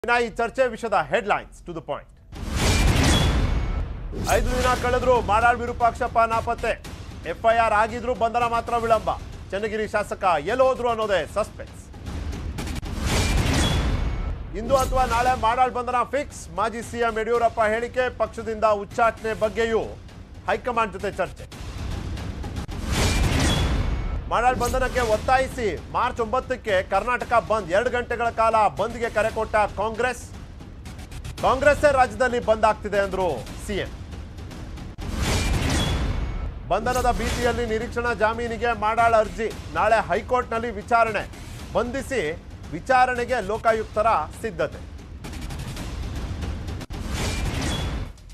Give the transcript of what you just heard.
ಇನ್ನ ಈ ಚರ್ಚೆ ವಿಷಯದ ಹೆಡ್ಲೈನ್ಸ್ ಟು ದ ಪಾಯಿಂಟ್ ಐದು ದಿನ ಕಳೆದ್ರು ಮಾಡಾಳ್ ವಿರೂಪಾಕ್ಷಪ್ಪ ನಾಪತ್ತೆ ಎಫ್ಐಆರ್ ಆಗಿದ್ರು ಬಂಧನ ಮಾತ್ರ ವಿಳಂಬ ಚನ್ನಗಿರಿ ಶಾಸಕ ಎಲ್ಲಿ ಹೋದ್ರು ಅನ್ನೋದೇ ಸಸ್ಪೆನ್ಸ್ ಇಂದು ಅಥವಾ ನಾಳೆ ಮಾಡಾಳ್ ಬಂಧನ ಫಿಕ್ಸ್ ಮಾಜಿ ಸಿಎಂ ಯಡಿಯೂರಪ್ಪ ಹೇಳಿಕೆ ಪಕ್ಷದಿಂದ ಉಚ್ಚಾಟನೆ ಬಗ್ಗೆಯೂ ಹೈಕಮಾಂಡ್ ಜೊತೆ ಚರ್ಚೆ ಮಾಡಾಳ್ ಬಂಧನಕ್ಕೆ ಒತ್ತಾಯಿಸಿ ಮಾರ್ಚ್ ಒಂಬತ್ತಕ್ಕೆ ಕರ್ನಾಟಕ ಬಂದ್ ಎರಡು ಗಂಟೆಗಳ ಕಾಲ ಬಂದ್ಗೆ ಕರೆ ಕೊಟ್ಟ ಕಾಂಗ್ರೆಸ್ ಕಾಂಗ್ರೆಸ್ಸೇ ರಾಜ್ಯದಲ್ಲಿ ಬಂದ್ ಆಗ್ತಿದೆ ಅಂದ್ರು ಸಿಎಂ ಬಂಧನದ ಭೀತಿಯಲ್ಲಿ ನಿರೀಕ್ಷಣಾ ಜಾಮೀನಿಗೆ ಮಾಡಾಳ್ ಅರ್ಜಿ ನಾಳೆ ಹೈಕೋರ್ಟ್ನಲ್ಲಿ ವಿಚಾರಣೆ ಬಂಧಿಸಿ ವಿಚಾರಣೆಗೆ ಲೋಕಾಯುಕ್ತರ ಸಿದ್ಧತೆ